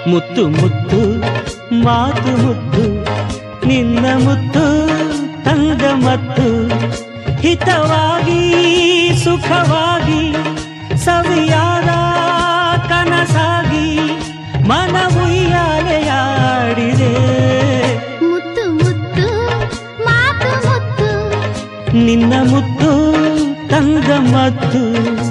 ಮುತ್ತು ಮುತ್ತು ಮಾತು ಮುತ್ತು ನಿನ್ನ ಮುತ್ತು ತಂದ ಮತ್ತು ಹಿತವಾಗಿ ಸುಖವಾಗಿ ಸವಿಯಾದ ಕನಸಾಗಿ ಮನವುಯ್ಯಾಲೆಯಾಡಿದೆ ಮುತ್ತು ಮುತ್ತು ಮಾತು ಮುತ್ತು ನಿನ್ನ ಮುತ್ತು ತಂದ ಮತ್ತು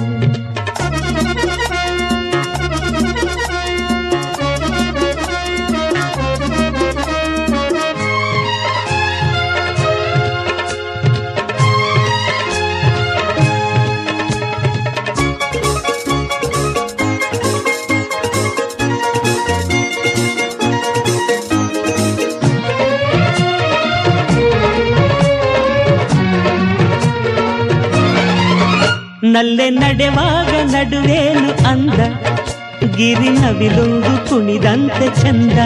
ನಲ್ಲೆ ನಡೆವಾಗ ನಡುವೇನು ಅಂದ ಗಿರಿ ನವಿಲೊಂದು ಕುಣಿದಂತೆ ಚಂದ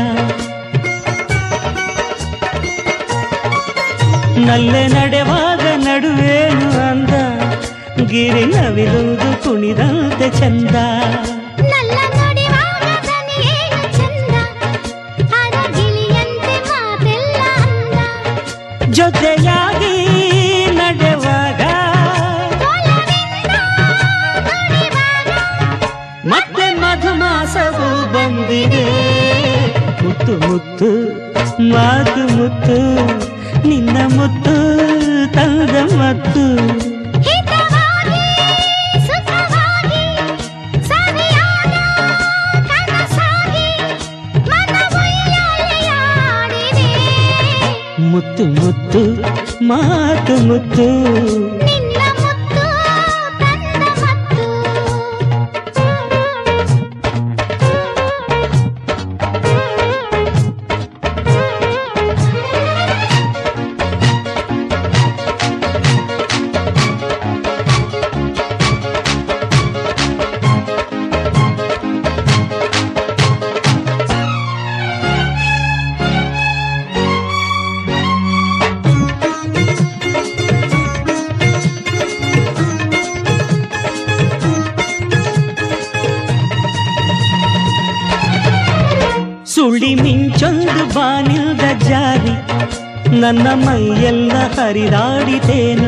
ನಲ್ಲೆ ನಡೆವಾಗ ನಡುವೇನು ಅಂದ ಗಿರಿ ನವಿಲೊಂದು ಕುಣಿದಂತೆ ಚಂದ ನಲ್ಲ ನುಡಿವಾಗ ದನಿಯೇನು ಚಂದ ಅರಗಿಳಿಯಂತೆ ಮಾತೆಲ್ಲ ಅಂದ ಜೊತೆಯಾಗಿ ನಡೆವಾಗ ಒಲವಿಂದ ನುಡಿವಾಗ ಮತ್ತೆ ಮಧುಮಾಸವು ಬಂದಿದೆ ಮುತ್ತು ಮುತ್ತು ಮಾತು ಮುತ್ತು ನಿನ್ನ ಮುತ್ತು ತಂದ ಮತ್ತು ಹಿತವಾಗಿ ಸುಖವಾಗಿ ಸವಿಯಾದ ಕನಸಾಗಿ ಮನವೊಯ್ಯಾಲೆಯಾಡಿದೆ ಮುತ್ತು ಮುತ್ತು ಮಾತು ಮುತ್ತು ನಿನ್ನ ಮುತ್ತು ತಂದ ಮತ್ತು ಸುಳಿ ಮಿಂಚೊಂದು ಬಾನಿಲ್ದ ಜಾರಿ ನನ್ನ ಮೈಯೆಲ್ಲ ಹರಿದಾಡಿತೇನು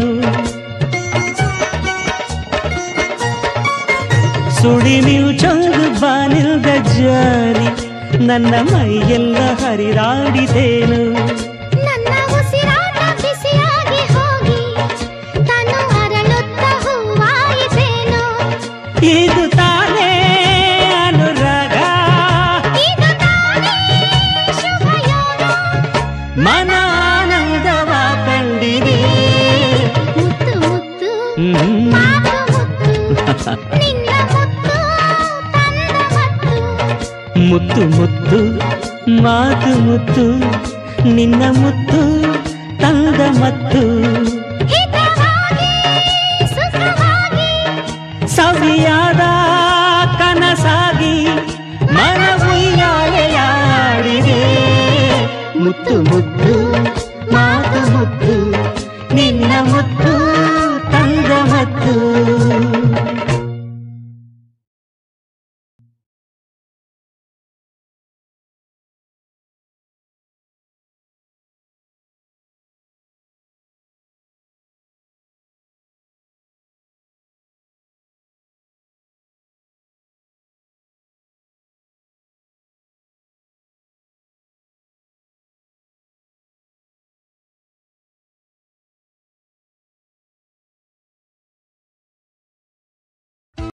ಸುಳಿ ಮಿಂಚೊಂದು ಬಾನಿಲ್ದ ಜಾರಿ ನನ್ನ ಮೈಯೆಲ್ಲ ಹರಿದಾಡಿತೇನು ನನ್ನ ಉಸಿರಾಟ ಬಿಸಿಯಾಗಿ ಹೋಗಿ ತನು ಅರಳುತ್ತ ಹೂವಾಯಿತೇನು ಇದು ತಾನೇ ಅನುರಾಗ ಇದು ತಾನೇ ಶುಭಯೋಗ ಮನ ಆನಂದವ ಕಂಡಿದೆ ಮುತ್ತು ಮುತ್ತು ಹ್ಮ್. ಮಾತು ಮುತ್ತು ನಿನ್ನ ಮುತ್ತು ತಂದ ಮತ್ತು ಮುತ್ತು ಮುತ್ತು ಮಾತು ಮುತ್ತು ನಿನ್ನ ಮುತ್ತು ತಂದ ಮತ್ತು